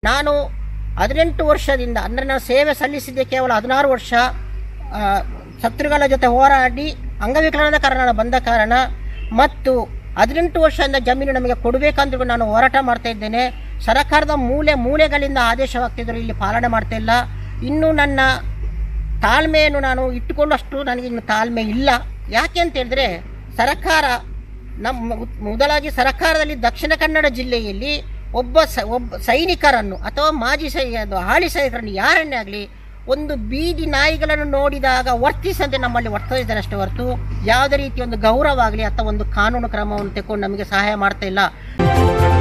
ನಾನು ಹದಿನೆಂಟು ವರ್ಷದಿಂದ ಅಂದರೆ ನಾನು ಸೇವೆ ಸಲ್ಲಿಸಿದ್ದೆ ಕೇವಲ ಹದಿನಾರು ವರ್ಷ ಆ, ಶತ್ರುಗಳ ಜೊತೆ ಹೋರಾಡಿ ಅಂಗವಿಕಲನದ ಕಾರಣ ಬಂದ ಕಾರಣ ಮತ್ತು ಹದಿನೆಂಟು ವರ್ಷದಿಂದ ಜಮೀನು ನಮಗೆ ಕೊಡಬೇಕಂದ್ರೂ ನಾನು ಹೋರಾಟ ಮಾಡ್ತಾ ಇದ್ದೇನೆ ಸರ್ಕಾರದ ಮೂಲೆ ಮೂಲೆಗಳಿಂದ ಆದೇಶವಾಗ್ತಿದ್ರು ಇಲ್ಲಿ ಪಾಲನೆ ಮಾಡ್ತಾ ಇಲ್ಲ ಇನ್ನು ನನ್ನ ತಾಳ್ಮೆಯನ್ನು ನಾನು ಇಟ್ಟುಕೊಂಡಷ್ಟು ನನಗೆ ಇನ್ನು ತಾಳ್ಮೆ ಇಲ್ಲ ಯಾಕೆ ಅಂತ ಹೇಳಿದ್ರೆ ಸರ್ಕಾರ ನಮ್ಮ ಉತ್- ಮೊದಲಾಗಿ ಸರ್ಕಾರದಲ್ಲಿ ದಕ್ಷಿಣ ಕನ್ನಡ ಜಿಲ್ಲೆಯಲ್ಲಿ ಒಬ್ಬ ಸ ಒಬ್ಬ ಸೈನಿಕರನ್ನು ಅಥವಾ ಮಾಜಿ ಸೈ ಅದು ಹಾಲಿ ಸೈನಿಕರನ್ನು ಯಾರನ್ನೇ ಆಗಲಿ ಒಂದು ಬೀದಿ ನಾಯಿಗಳನ್ನು ನೋಡಿದಾಗ ವರ್ತಿಸಂತೆ ನಮ್ಮಲ್ಲಿ ವರ್ತಿಸಿದ್ದಾರೆ ಅಷ್ಟೇ ಹೊರತು ಯಾವುದೇ ರೀತಿಯ ಒಂದು ಗೌರವ ಆಗಲಿ ಅಥವಾ ಒಂದು ಕಾನೂನು ಕ್ರಮವನ್ನು ತೆಕೊಂಡು ನಮಗೆ ಸಹಾಯ ಮಾಡ್ತಾ ಇಲ್ಲ